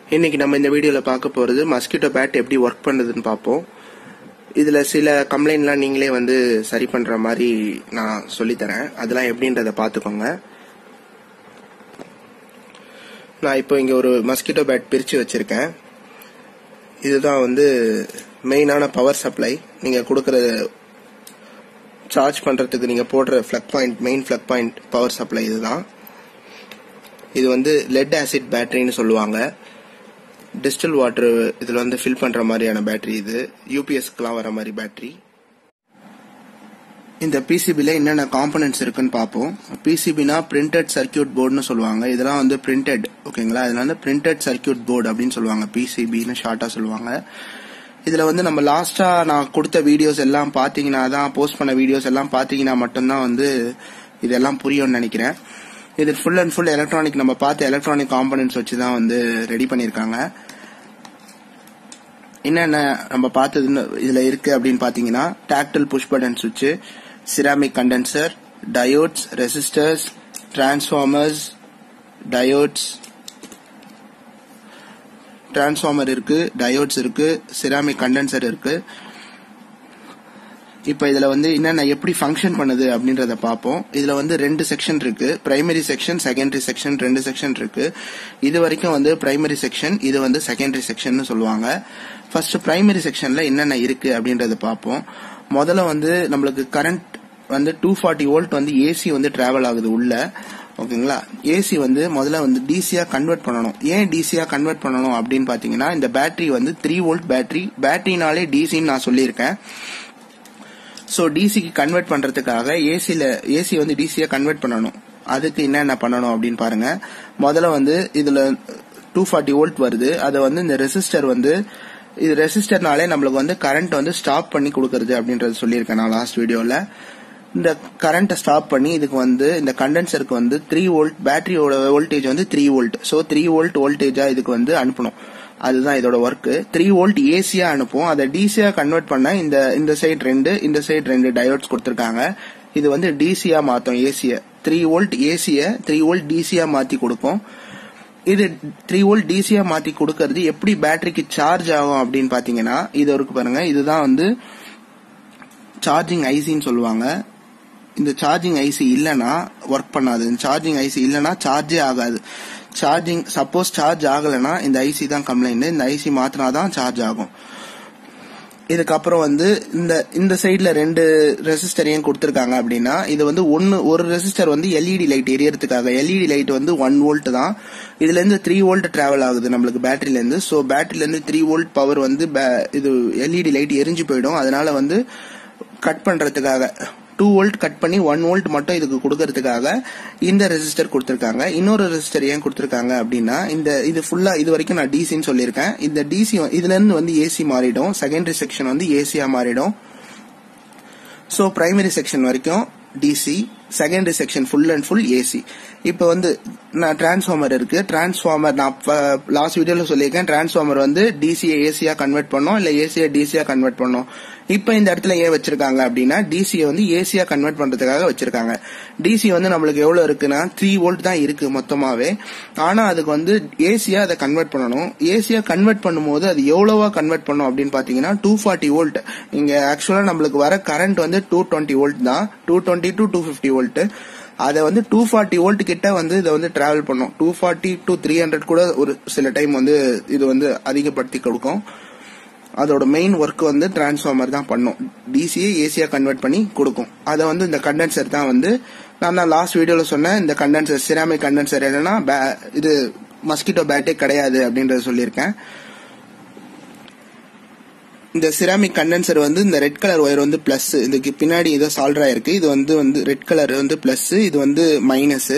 இன்னைக்கு நம்ம இந்த வீடியோவில் பார்க்க போகிறது மஸ்கிட்டோ பேட் எப்படி ஒர்க் பண்ணுதுன்னு பார்ப்போம் இதில் சில கம்ப்ளைண்ட்லாம் நீங்களே வந்து சரி பண்ணுற மாதிரி நான் சொல்லித்தரேன் அதெல்லாம் எப்படின்றத பார்த்துக்கோங்க நான் இப்போ இங்கே ஒரு மஸ்கிட்டோ பேட் பிரித்து வச்சுருக்கேன் இதுதான் வந்து மெயினான பவர் சப்ளை நீங்கள் கொடுக்குற சார்ஜ் பண்ணுறதுக்கு நீங்கள் போடுற plug point main plug point power supply இதுதான் இது வந்து லெட் ஆசிட் பேட்டரின்னு சொல்லுவாங்க டிஸ்டில் வாட்டர் இதில் வந்து ஃபில் பண்ணுற மாதிரியான பேட்டரி இது யூபிஎஸ்க்குலாம் வர மாதிரி பேட்டரி இந்த பிசிபியில் என்னென்ன காம்பனன்ட்ஸ் இருக்குன்னு பார்ப்போம் பிசிபினா பிரிண்டட் சர்க்கியூட் போர்டுன்னு சொல்லுவாங்க இதெல்லாம் வந்து பிரிண்டட் ஓகேங்களா இதெல்லாம் வந்து பிரிண்டட் சர்க்கியூட் போர்டு அப்படின்னு சொல்லுவாங்க பிசிபின்னு ஷார்ட்டாக சொல்லுவாங்க இதில் வந்து நம்ம லாஸ்ட்டாக நான் கொடுத்த வீடியோஸ் எல்லாம் பார்த்தீங்கன்னா தான் போஸ்ட் பண்ண வீடியோஸ் எல்லாம் பார்த்தீங்கன்னா மட்டும்தான் வந்து இதெல்லாம் புரியும்னு நினைக்கிறேன் இது ஃபுல் அண்ட் ஃபுல் எலக்ட்ரானிக் நம்ம பார்த்த எலக்ட்ரானிக் காம்பனன்ட்ஸ் வச்சு தான் வந்து ரெடி பண்ணியிருக்காங்க என்னென்ன நம்ம பார்த்தது இதுல இருக்கு அப்படின்னு பாத்தீங்கன்னா டாக்டல் புஷ் பட்டன் சுவிட்ச் ceramic condenser diodes resistors transformers diodes transformer இருக்கு டயோட்ஸ் இருக்கு சிராமிக் கண்டென்சர் இருக்கு இப்போ இதுல வந்து என்னென்ன எப்படி ஃபங்க்ஷன் பண்ணுது அப்படின்றத பார்ப்போம் இதுல வந்து ரெண்டு செக்ஷன் இருக்கு பிரைமரி செக்ஷன் செகண்டரி செக்ஷன் ரெண்டு செக்ஷன் இருக்கு இது வரைக்கும் வந்து பிரைமரி செக்ஷன் இது வந்து செகண்டரி செக்ஷன் சொல்லுவாங்க ஃபர்ஸ்ட் பிரைமரி செக்ஷன்ல என்னென்ன இருக்கு அப்படின்றத பார்ப்போம் முதல்ல வந்து நம்மளுக்கு கரண்ட் வந்து டூ ஃபார்ட்டி வோல்ட் வந்து ஏசி வந்து டிராவல் ஆகுது உள்ள ஓகேங்களா ஏசி வந்து முதல்ல வந்து டிசியா கன்வெர்ட் பண்ணணும் ஏன் டிசியா கன்வெர்ட் பண்ணணும் அப்படின்னு பாத்தீங்கன்னா இந்த பேட்டரி வந்து த்ரீ வோல்ட் பேட்டரி பேட்டரினாலே டிசின்னு நான் சொல்லியிருக்கேன் ஸோ டிசிக்கு கன்வெர்ட் பண்றதுக்காக ஏசில ஏசி வந்து டிசியை கன்வெர்ட் பண்ணணும் அதுக்கு என்னென்ன பண்ணணும் அப்படின்னு பாருங்க முதல்ல வந்து இதுல டூ ஃபார்ட்டி வோல்ட் வருது அதை வந்து இந்த ரெசிஸ்டர் வந்து இது ரெசிஸ்டர்னாலே நம்மளுக்கு வந்து கரண்ட் வந்து ஸ்டாப் பண்ணி கொடுக்கறது அப்படின்றது சொல்லியிருக்கேன் நான் லாஸ்ட் வீடியோல இந்த கரண்ட்டை ஸ்டாப் பண்ணி இதுக்கு வந்து இந்த கண்டென்சருக்கு வந்து த்ரீ வோல்ட் பேட்டரியோட வோல்டேஜ் வந்து three volt so three volt வோல்டேஜா இதுக்கு வந்து அனுப்பணும் அதுதான் இதோட ஒர்க் த்ரீ வோல்ட் ஏசியா அனுப்பும் அதை டிசியா கன்வெர்ட் பண்ண இந்த இந்த சைடு ரெண்டு இந்த சைடு ரெண்டு டயோட்ஸ் கொடுத்துருக்காங்க இது வந்து டிசியா மாத்தும் ஏசிய த்ரீ வோல்ட் ஏசிய த்ரீ வோல்ட் டிசியா மாத்தி கொடுக்கும் இது த்ரீ வோல்ட் டிசியா மாத்தி கொடுக்கறது எப்படி பேட்டரிக்கு சார்ஜ் ஆகும் அப்படின்னு பாத்தீங்கன்னா இது இருக்கு பாருங்க இதுதான் வந்து சார்ஜிங் ஐசின்னு சொல்லுவாங்க இந்த சார்ஜிங் ஐசி இல்லைன்னா ஒர்க் பண்ணாது சார்ஜிங் ஐசி இல்லைன்னா சார்ஜே ஆகாது சார்ஜிங் சப்போஸ் சார்ஜ் ஆகலைன்னா இந்த ஐசி தான் கம்ப்ளைண்ட் இந்த ஐசி மாத்தினா தான் சார்ஜ் ஆகும் இதுக்கப்புறம் வந்து இந்த இந்த சைட்ல ரெண்டு ரெசிஸ்டர் ஏன் கொடுத்துருக்காங்க அப்படின்னா இது வந்து ஒன்னு ஒரு ரெசிஸ்டர் வந்து எல்இடி லைட் எரியறதுக்காக எல்இடி லைட் வந்து ஒன் வோல்ட் தான் இதுல இருந்து த்ரீ வோல்ட் டிராவல் ஆகுது நம்மளுக்கு பேட்டரியில இருந்து ஸோ பேட்டரியில இருந்து த்ரீ வோல்ட் பவர் வந்து இது எல்இடி லைட் எரிஞ்சு போயிடும் அதனால வந்து கட் பண்றதுக்காக டூ வோல்ட் கட் பண்ணி ஒன் வோல்ட் மட்டும் இதுக்கு கொடுக்கறதுக்காக இந்த ரெசிஸ்டர் கொடுத்துருக்காங்க இன்னொரு ரெசிஸ்டர் ஏன் கொடுத்துருக்காங்க அப்படின்னா இந்த இது ஃபுல்லா இது வரைக்கும் நான் டிசின்னு சொல்லியிருக்கேன் இந்த டிசி இதுல இருந்து வந்து ஏசி மாறிடும் செகண்டரி செக்ஷன் வந்து ஏசியா மாறிடும் ஸோ பிரைமரி செக்ஷன் வரைக்கும் DC secondary section full and full AC இப்போ வந்து நான் டிரான்ஸ்ஃபார்மர் இருக்கு டிரான்ஸ்ஃபார்மர் நான் லாஸ்ட் வீடியோல சொல்லியிருக்கேன் டிரான்ஸ்ஃபார்மர் வந்து டிசியை ஏசியா கன்வெர்ட் பண்ணோம் இல்ல ஏசியை டிசியா கன்வெர்ட் பண்ணோம் இப்போ இந்த இடத்துல ஏன் வச்சிருக்காங்க அப்படின்னா டிசியை வந்து ஏசியா கன்வெர்ட் பண்றதுக்காக வச்சிருக்காங்க டிசி வந்து நம்மளுக்கு எவ்வளவு இருக்குன்னா த்ரீ வோல்ட் தான் இருக்கு மொத்தமாவே ஆனா அதுக்கு வந்து ஏசியா அதை கன்வெர்ட் பண்ணணும் ஏசியா கன்வெர்ட் பண்ணும்போது அது எவ்வளவா கன்வெர்ட் பண்ணும் அப்படின்னு பாத்தீங்கன்னா டூ ஃபார்ட்டி வோல்ட் இங்க ஆக்சுவலா நம்மளுக்கு வர கரண்ட் வந்து டூ டுவெண்ட்டி வோல்ட் தான் two twenty to two fifty volt அதை வந்து டூ ஃபார்ட்டி வோல்ட் கிட்ட வந்து இதை வந்து டிராவல் பண்ணும் two forty to three hundred கூட ஒரு சில டைம் வந்து இது வந்து அதிகப்படுத்தி கொடுக்கும் அதோட மெயின் ஒர்க் வந்து டிரான்ஸ்ஃபார்மர் தான் பண்ணும் டிசியை ஏசியா கன்வெர்ட் பண்ணி கொடுக்கும் அதை வந்து இந்த கண்டென்சர் தான் வந்து நான் தான் லாஸ்ட் வீடியோல சொன்னேன் இந்த கண்டென்சர் சிராமிக் கண்டென்சர் என்னன்னா இது மஸ்கிட்டோ பேட்டே கிடையாது அப்படின்றத சொல்லியிருக்கேன் இந்த சிராமிக் கண்டென்சர் வந்து இந்த ரெட் கலர் ஒயர் வந்து பிளஸ் இதுக்கு பின்னாடி ஏதோ சால்ரா இருக்கு இது வந்து வந்து ரெட் கலர் வந்து பிளஸ் இது வந்து மைனஸ்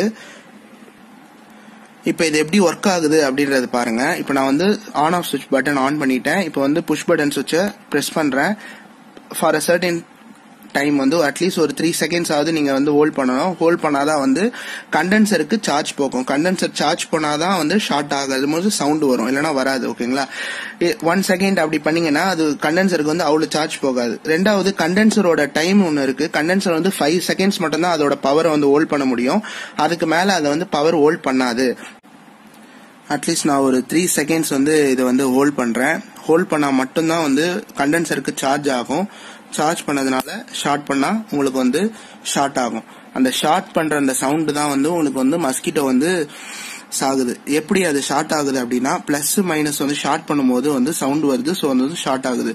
இப்போ இது எப்படி ஒர்க் ஆகுது அப்படின்றது பாருங்க இப்போ நான் வந்து ஆன் ஆஃப் சுவிட்ச் பட்டன் ஆன் பண்ணிட்டேன் இப்போ வந்து புஷ் பட்டன் சுவிட்சை ப்ரெஸ் பண்றேன் ஃபார் அ சர்டன் டைம் வந்து அட்லீஸ்ட் ஒரு த்ரீ செகண்ட்ஸ் ஆகுது நீங்க வந்து ஹோல்ட் பண்ணணும் ஹோல்ட் பண்ணாதான் வந்து கண்டென்சருக்கு சார்ஜ் போகும் கண்டென்சர் சார்ஜ் பண்ணாதான் வந்து ஷார்ட் ஆகாது போது சவுண்ட் வரும் இல்லைன்னா வராது ஓகேங்களா ஒன் செகண்ட் அப்படி பண்ணீங்கன்னா அது கண்டென்சருக்கு வந்து அவ்வளவு சார்ஜ் போகாது ரெண்டாவது கண்டென்சரோட டைம் ஒன்று இருக்கு கண்டென்சர் வந்து ஃபைவ் செகண்ட்ஸ் மட்டும் தான் அதோட பவரை வந்து ஹோல்ட் பண்ண முடியும் அதுக்கு மேல அதை வந்து பவர் ஹோல்ட் பண்ணாது அட்லீஸ்ட் நான் ஒரு த்ரீ செகண்ட்ஸ் வந்து இதை வந்து ஹோல்ட் பண்றேன் ஹோல்ட் பண்ணா மட்டும்தான் வந்து கண்டென்சருக்கு சார்ஜ் ஆகும் சார்ஜ் பண்ணதுனால ஷார்ட் பண்ணா உங்களுக்கு வந்து ஷார்ட் ஆகும் அந்த ஷார்ட் பண்ற அந்த சவுண்டு தான் வந்து உங்களுக்கு வந்து மஸ்கிட்டோ வந்து சாகுது எப்படி அது ஷார்ட் ஆகுது அப்படின்னா பிளஸ் மைனஸ் வந்து ஷார்ட் பண்ணும்போது வந்து சவுண்ட் வருது ஸோ அது வந்து ஷார்ட் ஆகுது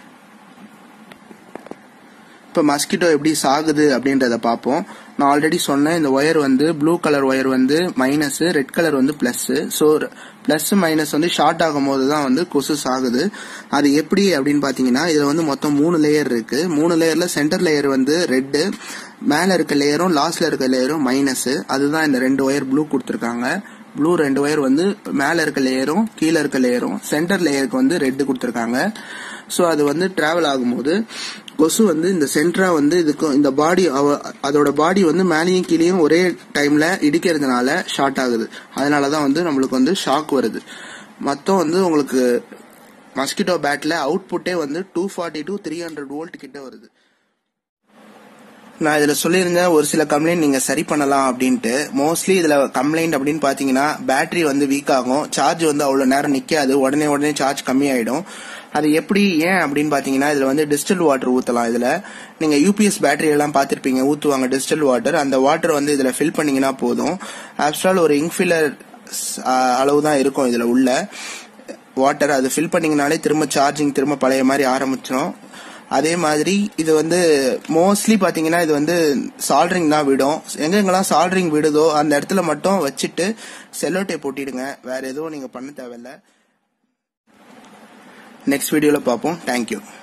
இப்போ மஸ்கிட்டோ எப்படி சாகுது அப்படின்றத பார்ப்போம் நான் ஆல்ரெடி சொன்னேன் இந்த ஒயர் வந்து ப்ளூ கலர் ஒயர் வந்து மைனஸ் ரெட் கலர் வந்து பிளஸ் ஸோ பிளஸ் மைனஸ் வந்து ஷார்ட் ஆகும் போது தான் வந்து கொசு சாகுது அது எப்படி அப்படின்னு பார்த்தீங்கன்னா இதில் வந்து மொத்தம் மூணு லேயர் இருக்கு மூணு லேயர்ல சென்டர் லேயர் வந்து ரெட்டு மேலே இருக்க லேயரும் லாஸ்ட்ல இருக்க லேயரும் மைனஸ் அதுதான் இந்த ரெண்டு ஒயர் ப்ளூ கொடுத்துருக்காங்க ப்ளூ ரெண்டு ஒயர் வந்து மேலே இருக்க லேயரும் கீழே இருக்க லேயரும் சென்டர் லேயருக்கு வந்து ரெட்டு கொடுத்துருக்காங்க ஸோ அது வந்து டிராவல் ஆகும்போது கொசு வந்து இந்த சென்டரா வந்து இதுக்கு இந்த பாடி அதோட பாடி வந்து மேலேயும் கீழேயும் ஒரே டைம்ல இடிக்கிறதுனால ஷார்ட் ஆகுது அதனாலதான் வந்து நம்மளுக்கு வந்து ஷாக் வருது மொத்தம் வந்து உங்களுக்கு மஸ்கிட்டோ பேட்ல அவுட்புட்டே வந்து two forty to three hundred volt கிட்ட வருது நான் இதுல சொல்லியிருந்தேன் ஒரு சில கம்ப்ளைண்ட் நீங்க சரி பண்ணலாம் அப்படின்ட்டு மோஸ்ட்லி இதுல கம்ப்ளைண்ட் அப்படின்னு பாத்தீங்கன்னா பேட்டரி வந்து வீக் ஆகும் சார்ஜ் வந்து அவ்வளவு நேரம் நிக்காது உடனே உடனே சார்ஜ் கம்மி ஆயிடும் அது எப்படி ஏன் அப்படின்னு பாத்தீங்கன்னா இதுல வந்து டிஸ்டில் வாட்டர் ஊத்தலாம் இதுல நீங்க யூபிஎஸ் பேட்டரி எல்லாம் பாத்திருப்பீங்க ஊத்துவாங்க டிஸ்டில் வாட்டர் அந்த வாட்டர் வந்து இதுல ஃபில் பண்ணீங்கன்னா போதும் ஆப்ஸ்டால் ஒரு இன்ஃபில்லர் அளவு தான் இருக்கும் இதுல உள்ள வாட்டர் அது ஃபில் பண்ணீங்கனாலே திரும்ப சார்ஜிங் திரும்ப பழைய மாதிரி ஆரம்பிச்சிடும் அதே மாதிரி இது வந்து மோஸ்ட்லி பாத்தீங்கன்னா இது வந்து சால்ட்ரிங் தான் விடும் எங்கெங்கெல்லாம் சால்ட்ரிங் விடுதோ அந்த இடத்துல மட்டும் வச்சுட்டு செல்லோ டேப் ஒட்டிடுங்க வேற எதுவும் நீங்க பண்ண தேவையில்ல நெக்ஸ்ட் வீடியோல பார்ப்போம் தேங்க்யூ